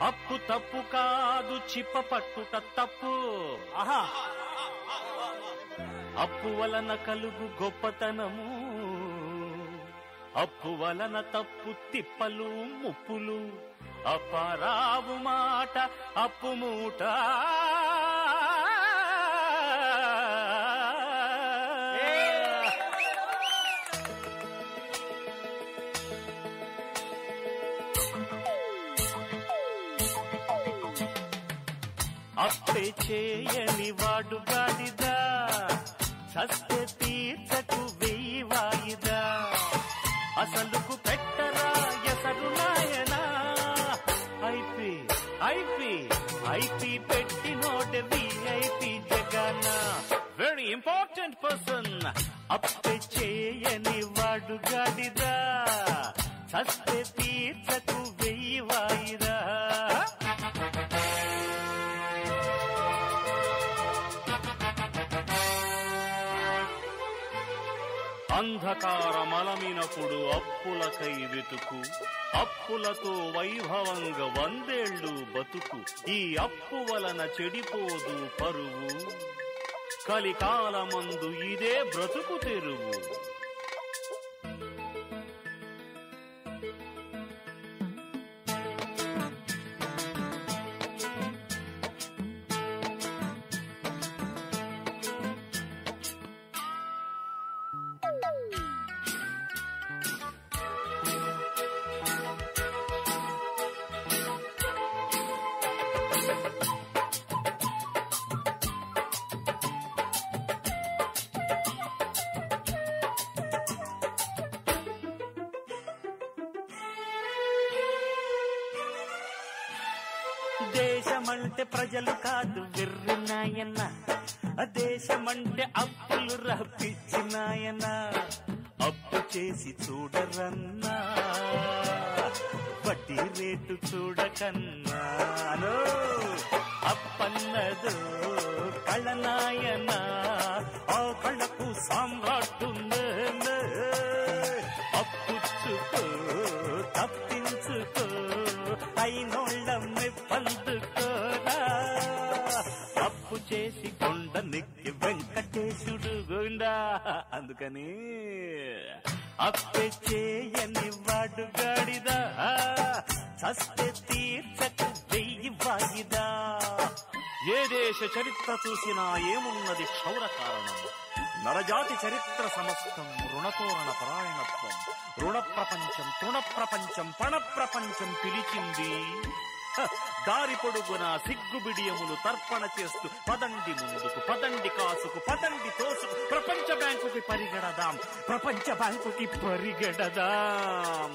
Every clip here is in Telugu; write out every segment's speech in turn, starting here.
అప్పు తప్పు కాదు చిప్ప పట్టుట తప్పు ఆహా అప్పు వలన కలుగు గొప్పతనము అప్పు వలన తప్పు తిప్పలు ముప్పులు అపరావు మాట అప్పు మూట అప్పే చేయని వాడు గాడిదా సస్తే తీర్చకు వెయ్యి వాయిదా అసలుకు పెట్టరా ఎసరు నాయనా ఐపి ఐపి ఐపి పెట్టినోడ విఐపి జగన వెరీ ఇంపార్టెంట్ పర్సన్ అప్పే చేయని వాడు గాడిదా సస్తే తీర్చకు వెయ్యి వాయిదా అంధకారమలమినప్పుడు అప్పులకై వెతుకు అప్పులతో వైభవంగా వందేళ్లు బతుకు ఈ అప్పు వలన చెడిపోదు పరువు కలికాలమందు ఇదే బ్రతుకు తెరువు దేశమంటే ప్రజలు కాదు వెర్రినాయన దేశమంటే అప్పులు రప్పించినాయన అప్పు చేసి చూడరన్నా వడ్డీ రేటు చూడకన్నా అలో అప్పన్నదో కళనాయన ఆ కళకు సామ్రాట్టు నేనే. అప్పుచ్చుకో తప్పించుకో అయినోళ్ళమ్మి పందుకోరా అప్పు చేసి కొండ నెక్కి వెంకటేశుడు గుండా అందుకని అప్పే చేయని వాడు గాడిదా చస్తే తీర్చకు వెయ్యి వాయిదా ఏ దేశ చరిత్ర చూసినా ఏమున్నది క్షౌర కారణం నరజాతి చరిత్ర సమస్తం రుణతోరణ పరాయణత్వం రుణ ప్రపంచం తృణ ప్రపంచం పణ ప్రపంచం పిలిచింది హ, దారి పొడుగున సిగ్గు బిడియములు తర్పణ చేస్తూ పదండి ముందుకు పదండి కాసుకు పదండి తోసుకు ప్రపంచ బ్యాంకుకి పరిగెడదాం ప్రపంచ బ్యాంకుకి పరిగెడదాం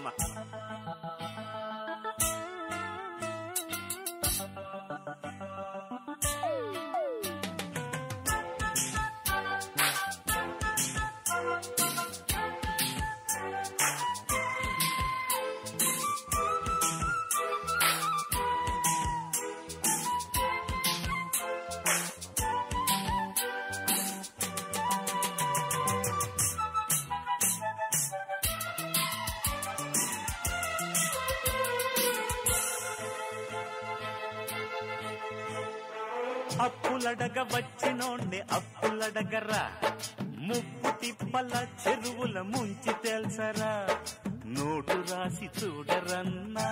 అప్పులడగ వచ్చినోండి అప్పులడగరా ముప్పు తిప్పల చెరువుల ముంచి తెలుసరా నోటు రాసి చూడరన్నా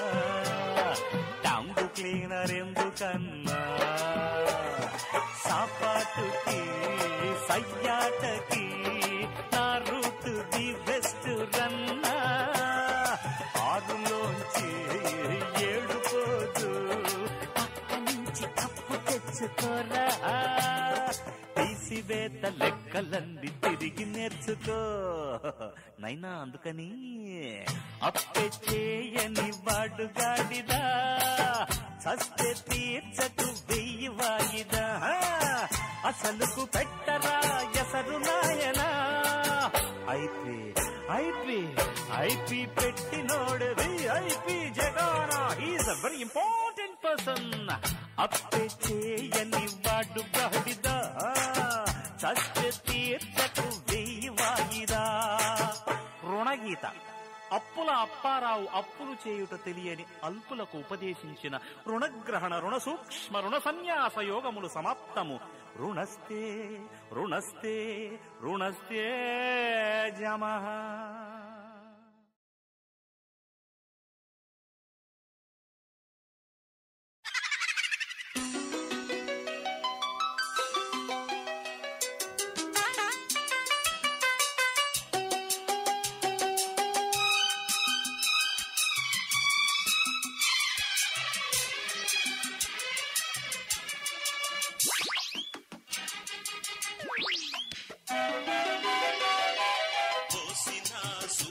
టంగు క్లీనర్ ఎందుకన్నా సాపాటుకి సయ్యాటకి నా రూట్ ది బెస్ట్ రన్నా ఆరులోంచి ఏడు పోదు పక్క నుంచి అప్పు తెచ్చుకోరా తీసివేత లెక్కలన్నీ తిరిగి నేర్చుకో నైనా అందుకని అప్పే చేయని వాడు గాడిదా చస్తే తీర్చకు వెయ్యి వాయిదా అసలుకు పెట్టరా ఎసరు నాయనా ఐపీ ఐపీ ఐపీ పెట్టినోడు ఐపీ జగానా he's a very important person అప్పే చేయని వాడు గాడిదా చస్తే తీర్చకు వెయ్యి వాయిదా రుణగీత అప్పుల అప్పారావు అప్పులు చేయుట తెలియని అల్పులకు ఉపదేశించిన రుణగ్రహణ రుణ సూక్ష్మ రుణ సన్యాస యోగములు సమాప్తము రుణస్తే రుణస్తే రుణస్తే జమః పోసిన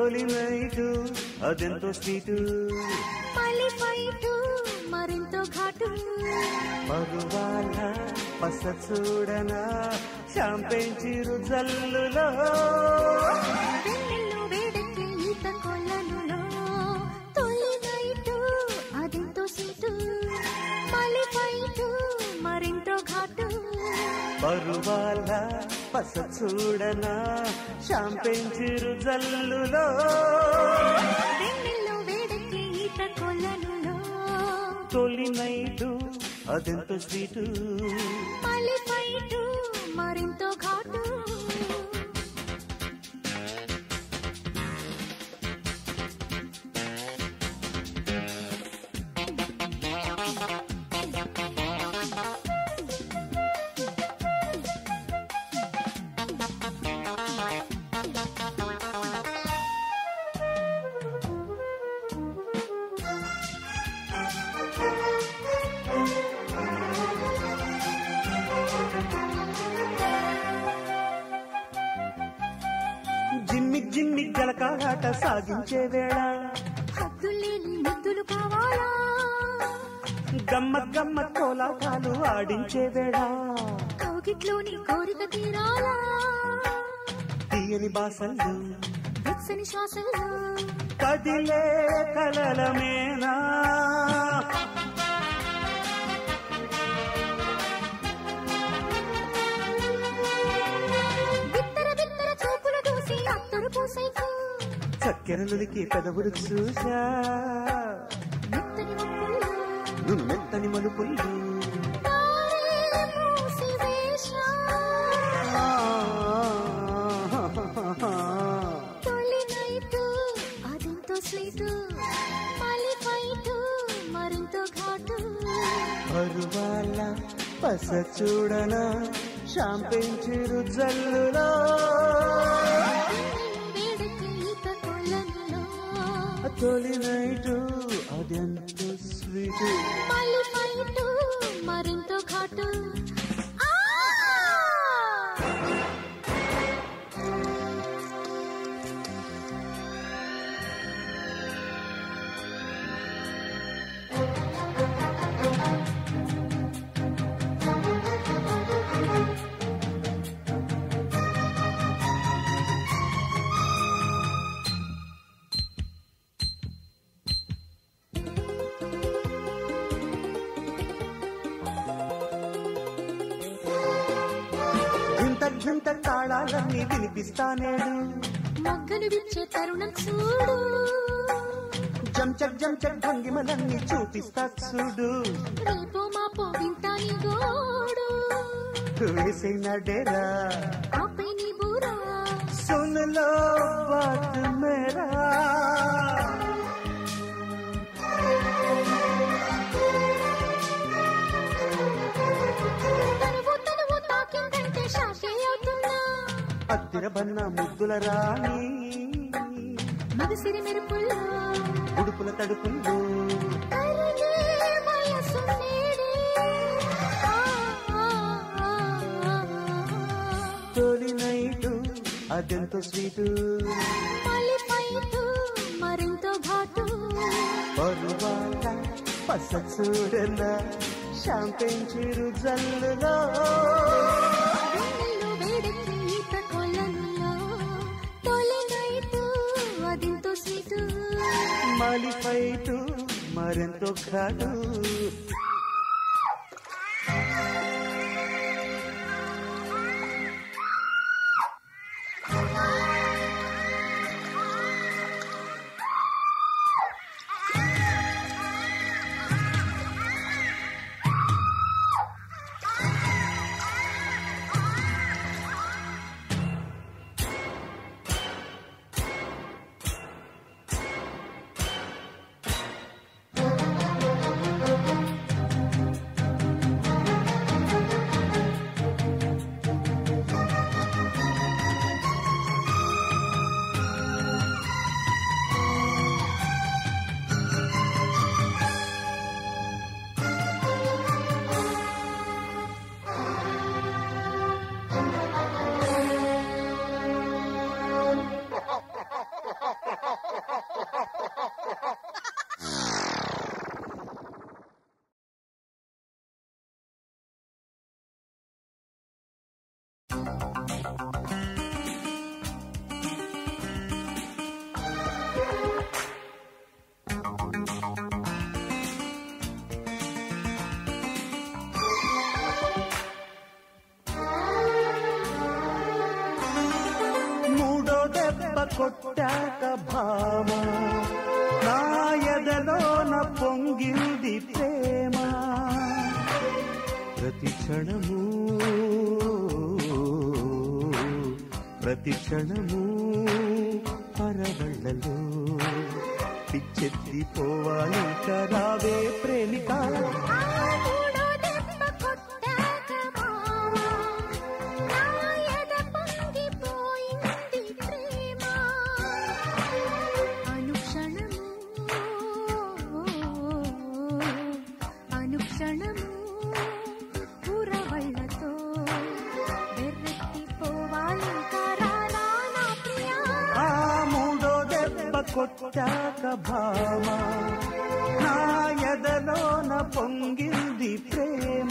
తొలి నైటు అదెంతో స్వీటు మళ్ళీ ఫైట్ మరింతో ఘాటు పరువాల పస చూడనా షాంపెన్ చిరు జల్లులో వెన్నెల్లో వేడెక్కి ఈత కొల్లనులో తొలి నైట్ అదెంతో సీటు మళ్ళీ ఫైట్ మరింతో ఘాటు పరువాల పస చూడనా షాంపెన్ చిరు జల్లులో వెన్నెల్లో వేడెక్కి ఈత కొల్లనులో తొలి నైటు అదెంతో స్వీటు మళ్ళీ ఫైట్ మరింతో ఘాటు జిమ్మి జిమ్మి జలకాలాట సాగించే వేళ హద్దులేని ముద్దులు కావాలా గమ్మ గమ్మ కోలాటాలు ఆడించే వేళ కౌగిట్లోని కోరిక తీరాలా తీయని బాసలు వెచ్చని శ్వాసల్లో కదిలే కలల మేనా బిత్తర బిత్తర చూపులు దూసి అత్తరు పూసైకు చక్కెరలుడికి పెదవులు చూసా మెత్తని ముక్కుల్లో నువ్వు మెత్తని మలుపుల్లు తారే మూసి వేశా. తొలి నైటు అదెంతో స్వీటు మళ్ళీ ఫైటు మరింతో ఘాటు పరువాల పస చూడనా షాంపెన్ చిరు జల్లులో వేడెక్కి ఈత కొల్లనులో తొలి నైటు అదెంతో స్వీటు మళ్ళీ ఫైటు మరింతో ఘాటు ఆ! ఇంత గింత తాళాలన్నీ వినిపిస్తానేడు మొగ్గలు విచ్చే తరుణం చూడు జంచక్ జంచక్ భంగిమలన్నీ చూపిస్తా చూడు రేపో మాపో వింటాని గోడు వేసిన డేరా ఆపై నీ బూరా सुन लो बात मेरा తనువు తనువు తాకిందంటే షాకే అవుతున్నా అత్తిర బన్న ముద్దుల రాణి మగసిరి మెరుపుల్లో ఉడుపుల తడుపుల్లో కరిగే వయసు నేడే. ఆ, ఆ, ఆ, ఆ, ఆ. తొలి నైటు అదెంతో స్వీటు మళ్ళీ ఫైటు మరింతో ఘాటు పరువాల పస చూడన షాంపెన్ చిరు జల్లులో వెన్నెల్లో వేడెక్కి ఈత కొలనులో తొలి నైటు అదింతో స్వీటు మలి ఫైటు మరెంతో ఘాటు కొట్టాక భామ నా ఎదలోన పొంగింది ప్రేమ ప్రతి క్షణము ప్రతి క్షణము పరవళ్ళలో పిచ్చెత్తి పోవాలి రావే ప్రేమిక ఆ మూడో దెబ్బ కొట్టాక మావా నా ఎద పొంగిపోయింది ప్రేమ అనుక్షణము అనుక్షణము పురవళ్ళతో వెర్రెత్తిపోవాలి రారా నా ప్రియా ఆ మూడో దెబ్బ కొట్టాక భామ నా ఎదలోన పొంగింది ప్రేమ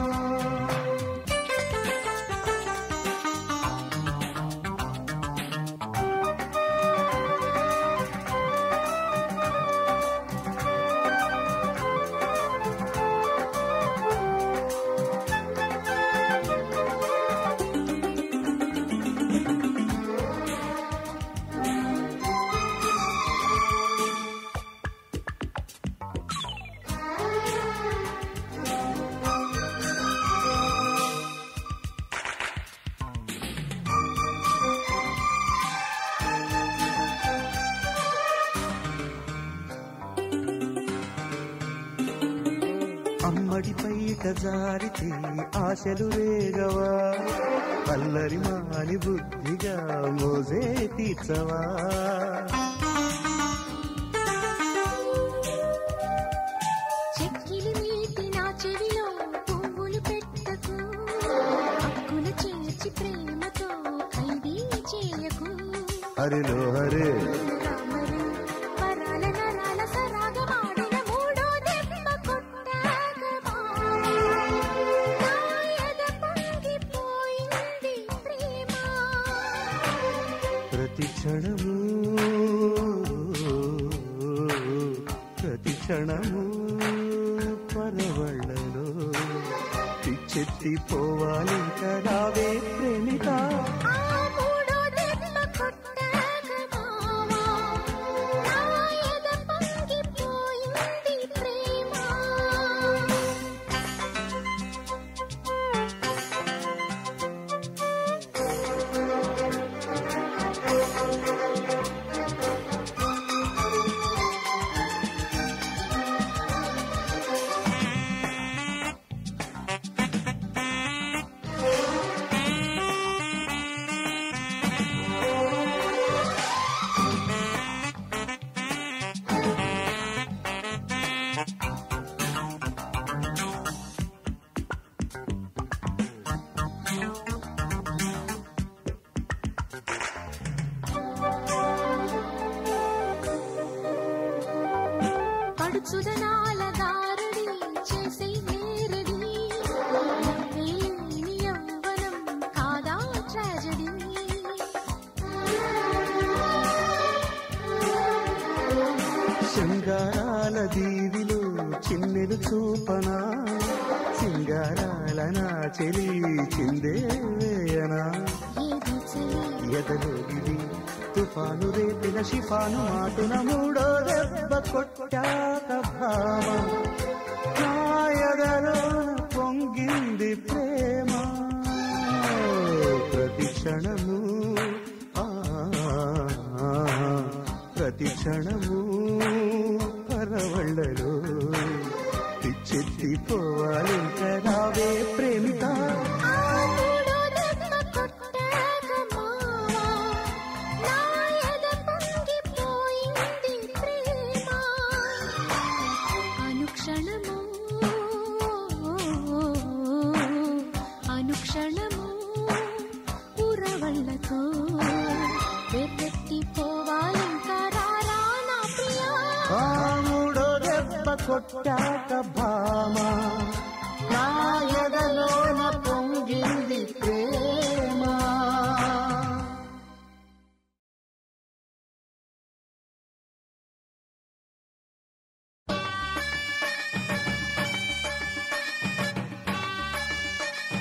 అమ్మడి పైట జారితే ఆశలు రేగవా అల్లరి మాని బుద్ధిగా మోజే తీర్చవా చెక్కిలి మీటి నా చెవిలో పువ్వులు పెట్టకు హక్కున చేర్చి ప్రేమతో ఖైదీ చేయకు హరిలో హరే రామరు వరాల నరాల సరాగమాడిన మూడో దెబ్బ కొట్టాక మావా. నా ఎద పొంగిపోయింది ప్రేమ ప్రతి క్షణము ప్రతి క్షణము పరవళ్ళలో పిచ్చెత్తి పోవాలి రావే ప్రేమిక ఆ మూడో దెబ్బ కొట్టాక మావా. నా ఎద పొంగిపోయింది ప్రేమ పడుచుదనాల దారుడి చేసే నేరడి నవ్వేలేని యవ్వనం కాదా ట్రాజడీ శృంగారాల దీవిలో చిన్నెలు చూపనా సింగారాల నా చెలి చిందే వేయనా ఏది చలి ఎదలో ఇది తుఫాను రేపిన షిఫాను మాటున మూడో దెబ్బ కొట్టాక భామ నా ఎదలో పొంగింది ప్రేమ ప్రతి క్షణము ఆ, ప్రతి క్షణము పరవళ్ళలో పిచ్చెత్తి పోవాలి రావే ప్రేమిక ఆ మూడో దెబ్బ కొట్టాక మావా. నా ఎద పొంగిపోయింది ప్రేమ అనుక్షణము అనుక్షణము ఉరవళ్ళతో వెతెత్తిపోవాలింకా రారా నా ప్రియా ఆ మూడో దెబ్బ కొట్టాక భామ నా ఎదలోన పొంగింది ప్రేమ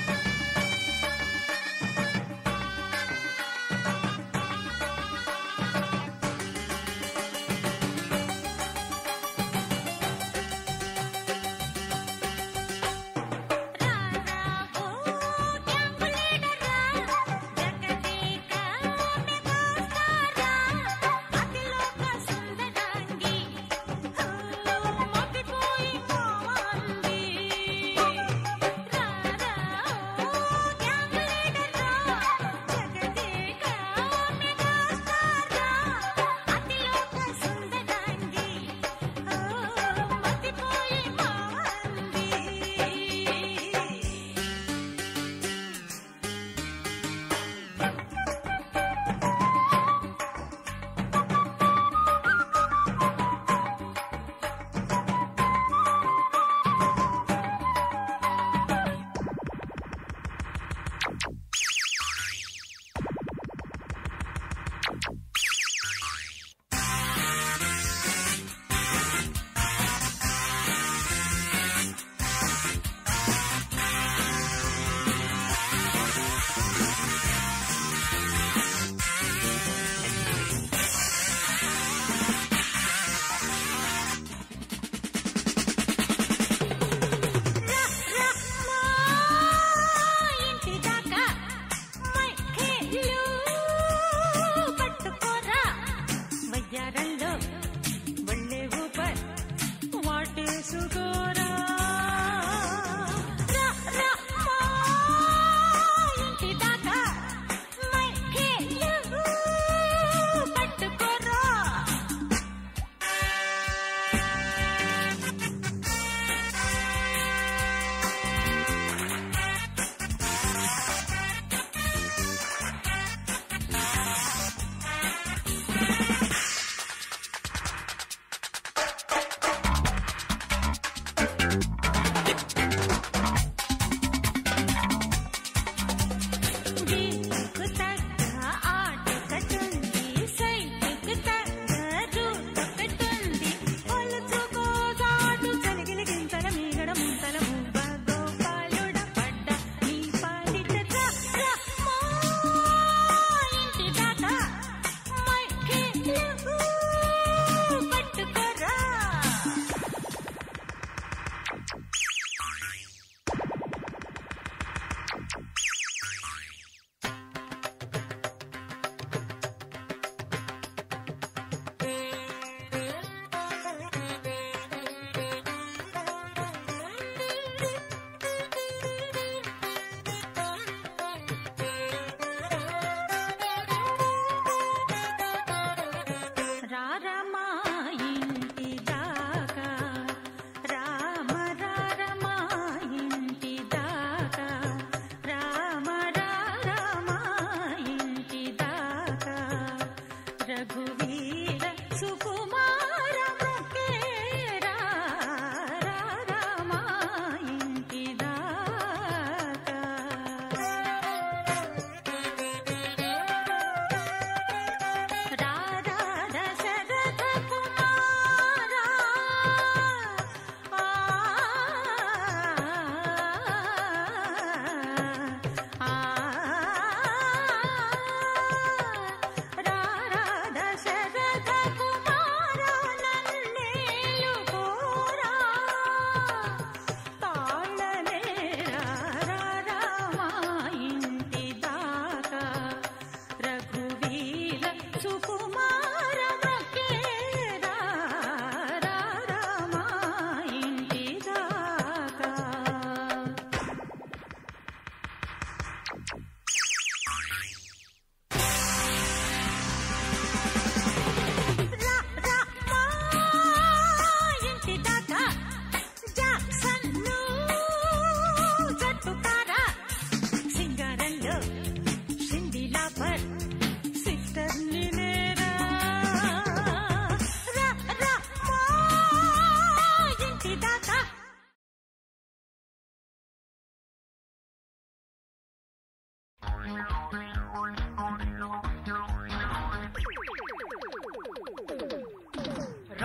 ఆ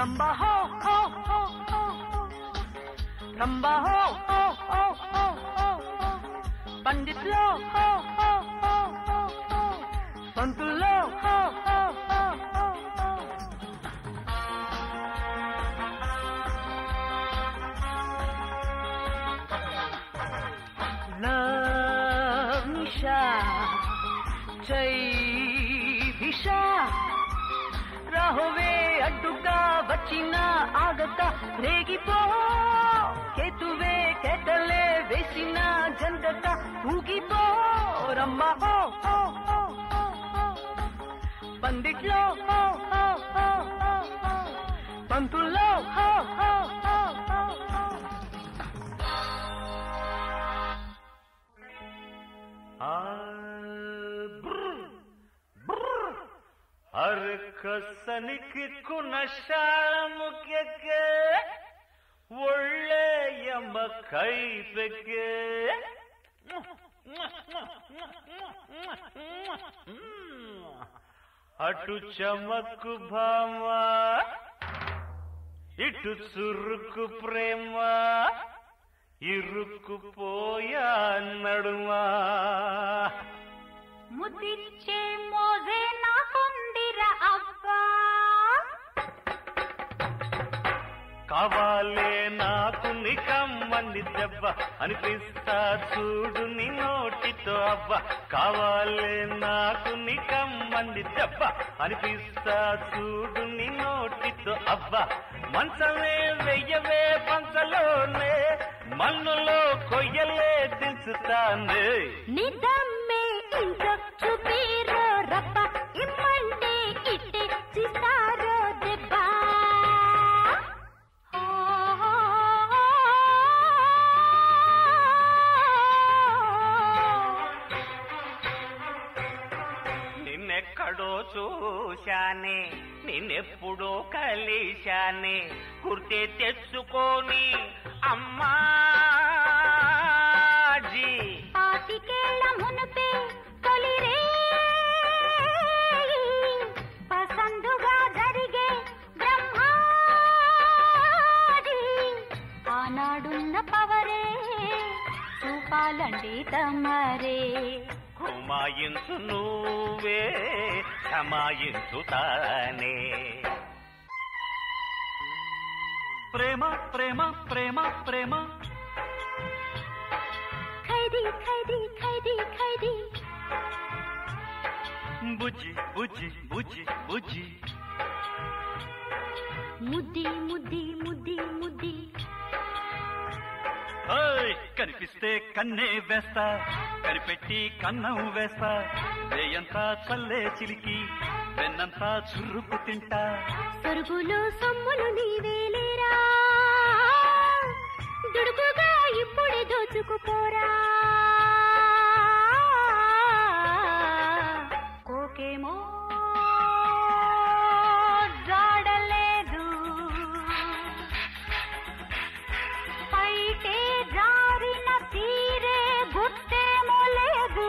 రంబా హో హో హో హో రంబా హో హో హో హో హో పండిట్లో హో హో హో హో హో పంతుల్లో హో హో హో హో హో లవ్ నిషా జై దిశా రాహువే అడ్డుగా వచ్చిన ఆగక రేగిపో కేతువే కేటలే వేసిన జంగక ఊగిపో రమ్మ హో హో హో హో హో పందిట్లో హో హో హో హో హో పంతుల్లో హో హో హో హో హో ఆ బ్ర్, బ్ర్. ಹರ್ ಕಸನಿಗೆ ಕುಣಶಾಳಮುಖ್ಯಕ್ಕೆ ಒಳ್ಳೆ ಎಂಬ ಕೈ ಬೆಕ್ಕೆ అటు చమక్కు భామ ఇటు చురుకు ప్రేమ ఇరుక్కుపోయా నడుమా ముద్దిచ్చే మోజే నాకుందిర అబ్బా కావాలే నాకు నికమ్మని దెబ్బ అనిపిస్తా చూడు నీ నోటితో అవ్వ కావాలే నాకు నికమ్మని దెబ్బ అనిపిస్తా చూడు నీ నోటితో అవ్వ మంచమే వెయ్యవే పంచలోనే మన్నులో కొయ్యలే దించుతానే నిజమ్మే ఇంట్లో చూపిరో రబ్బ ఇమ్మంటే ఇట్టే చిస్తారో దెబ్బ నిన్నెక్కడో చూశానే నిన్నెప్పుడో కలిశానే గుర్తే తెచ్చుకొని అమ్మాజీ పాతికేళ్ల మునుపే తొలిరే పసందుగా జరిగే బ్రహ్మాది ఆనాడున్న పవరే చూపాలండి తమరే కుమాయించు నువ్వే క్షమాయించు తానే ప్రేమ ప్రేమ ప్రేమ ప్రేమ ఖైదీ ఖైదీ ఖైదీ ఖైదీ బుజ్జి బుజ్జి బుజ్జి బుజ్జి ముద్ది ముద్ది ముద్ది ముద్ది ఓయ్ కనిపిస్తే కన్నే వేస్తా కనిపెట్టి కన్నం వేస్తా వేయంతా చల్లే చిలికి వెన్నంతా చురుకు తింటా సరుగులు సొమ్ములు నీవేలేరా దుడుకుగా ఇప్పుడే దోచుకుపోరా కోకేమో జాడలేదు పైటే జారిన తీరే గుర్తేమో లేదు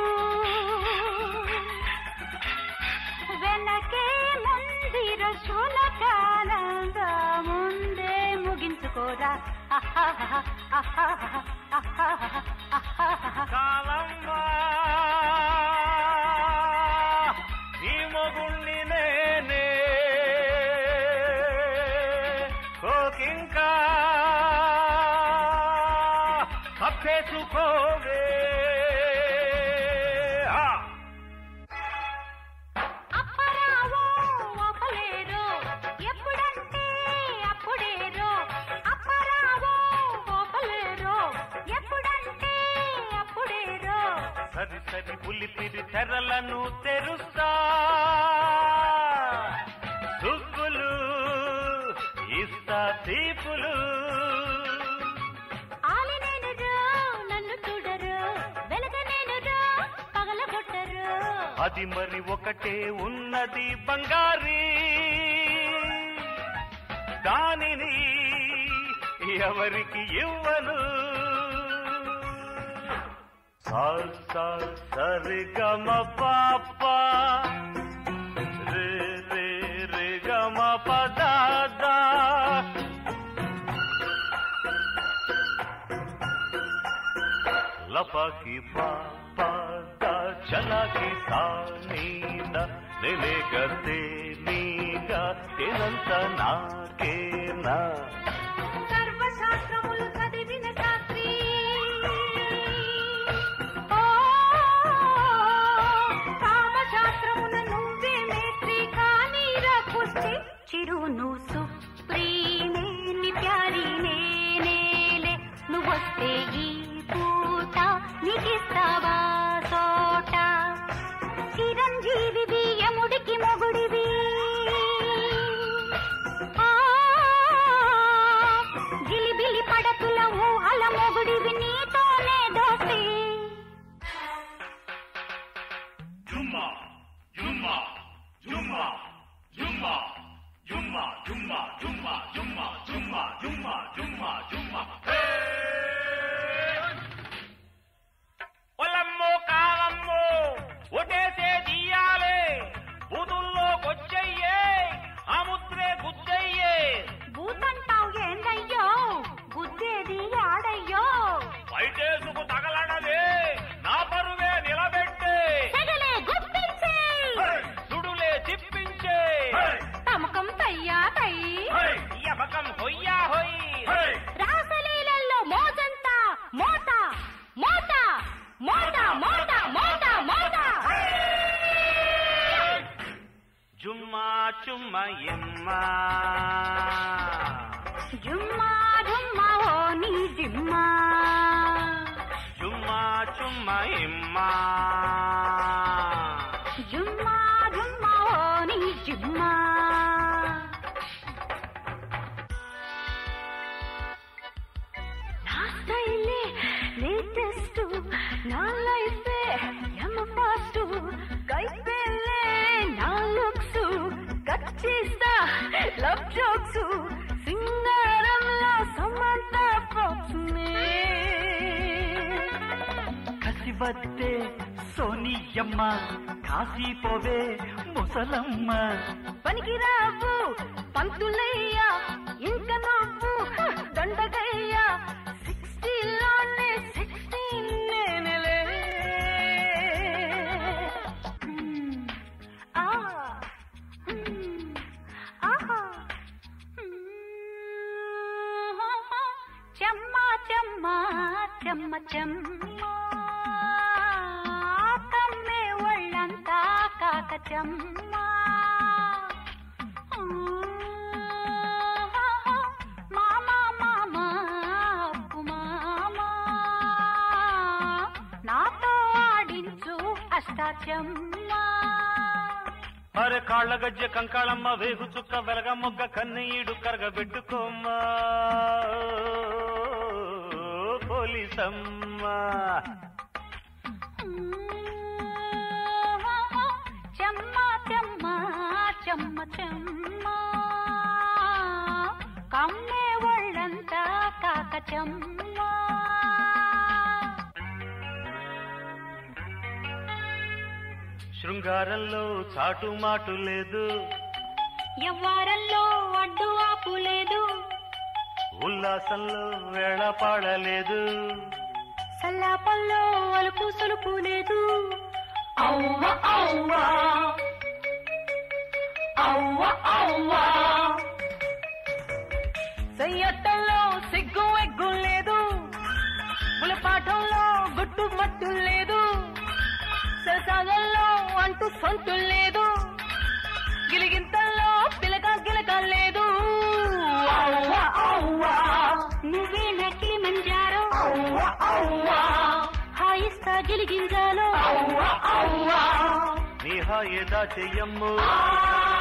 వెనకే ముందిర శునకానంద ముందే ముగించుకోరా అహాహా, అహాహా, అహాహా, అహాహా. కాలమ్మా ఈ మొగుణ్ణి నేనే కోకింకా కప్పేసుకోవే ఆ. అప్పరావో అప్పలేరో ఎప్పుడంటే అప్పుడేరో అప్పరావో అప్పలేరో ఎప్పుడంటే అప్పుడేరో సరి సరి పులిపిరి తెరలను తెరుస్తా సుగ్గులు ఇస్తా తీపులు ఆలి నేను నన్ను చూడరు వెలగ నేను పగలగొట్టరు అది మరి ఒకటే ఉన్నది బంగారి దానిని ఎవరికి ఇవ్వను సాల్ సాల్ సరిగమ పాప రే రే రే గమ పద లపాకి పాప చలాకి సానీన నెలేగతే నీగా తెలంత నాకేనా సర్వశాస్త్రములు చదివిన శాస్త్రి ఓ, కామశాస్త్రమున నువ్వే మేత్రి కానీ రా కుస్తీ చిరును సుప్రీనేని ప్యారి నేనేలే నువ్వొస్తే ఈ పూట నీకిస్తావా తోట చిరంజీవివి యముడికి మొగుడివి ఆ, జిలిబిలి పడతుల ఊహల మొగుడివి నీతోనే దోస్తి ఒలమ్మో కాలమ్మో ఒటేసే తీయాలే బూతుల్లో కొచ్చయ్యే ఆ ముద్రే గుద్దయ్యే భూతంటావు ఏందయ్యో గుద్దేది ఆడయ్యో బయటేసుకు తగలడదే నా పరువే నిలబెట్టే సెగలే గుప్పించే సుడులే తిప్పించే తమకం తయ్యా తై యమకం హొయ్యా హొయ్ రాసలీలల్లో మోజంతా మోత మోత మోత మోత మోత మోత జుమ్మా చుమ్మ ఎమ్మా జుమ్మా జుమ్మా ఓ నీ జిమ్మా జుమ్మా చుమ్మ ఎమ్మా జుమ్మా జుమ్మా ఓ నీ జిమ్మా నా స్టైలే లేటెస్ట్ నా లైఫే ఎమ ఫాస్ట్ కైపేలే నా లుక్స్ కట్ చేస్తా లవ్ జోక్స్ సింగారంలో సమంత పాప్స్ కసివత్తే సోనియమ్మ కాసిపోవే ముసలమ్మ పనికిరావు పంతులయ్యా ఇంక నువ్వు దండగయ్యా సిక్స్టీలోనే సిక్స్టీన్ నేనలే ఆ మ్మ్. ఆహా చెమ్మ చెమ్మ చెమ్మ చెమ్మ కమ్మే ఒళ్ళంతా కాక చెమ్మ మామ మామ అప్పు మామ నాతో ఆడించు అష్టాచమ్మ అరే కాళ్ళ గజ్జ కంకాళమ్మ వేగు చుక్క వెలగ మొగ్గ కన్నీడు కరగబెట్టుకోమ్మా పోలీసమ్మ చెమ్మ చెమ్మ చెమ్మ చెమ్మ కమ్మే ఒళ్ళంతా కాక చెమ్మ శృంగారంలో చాటు మాటు లేదు ఎవ్వారంలో అడ్డు ఆపు లేదు ఉల్లాసంలో వేళ పాడలేదు సల్లాపల్లో అలుపు సొలుపు లేదు అవ్వ అవ్వ అవ్వ అవ్వ చెయ్యట్టంలో సిగ్గు ఎగ్గు లేదు పులపాఠంలో గుట్టు మట్టు లేదు సరసాగంలో అంటూ సొంతు లేదు గిలిగింతల్లో పిలక గిలక లేదు అవ్వ అవ్వ నువ్వే నకిలి మంజారో అవ్వ అవ్వ హాయిస్తా గిలిగింజాలో అవ్వ అవ్వ నీ హాయేదా చెయ్యమ్ము ఆ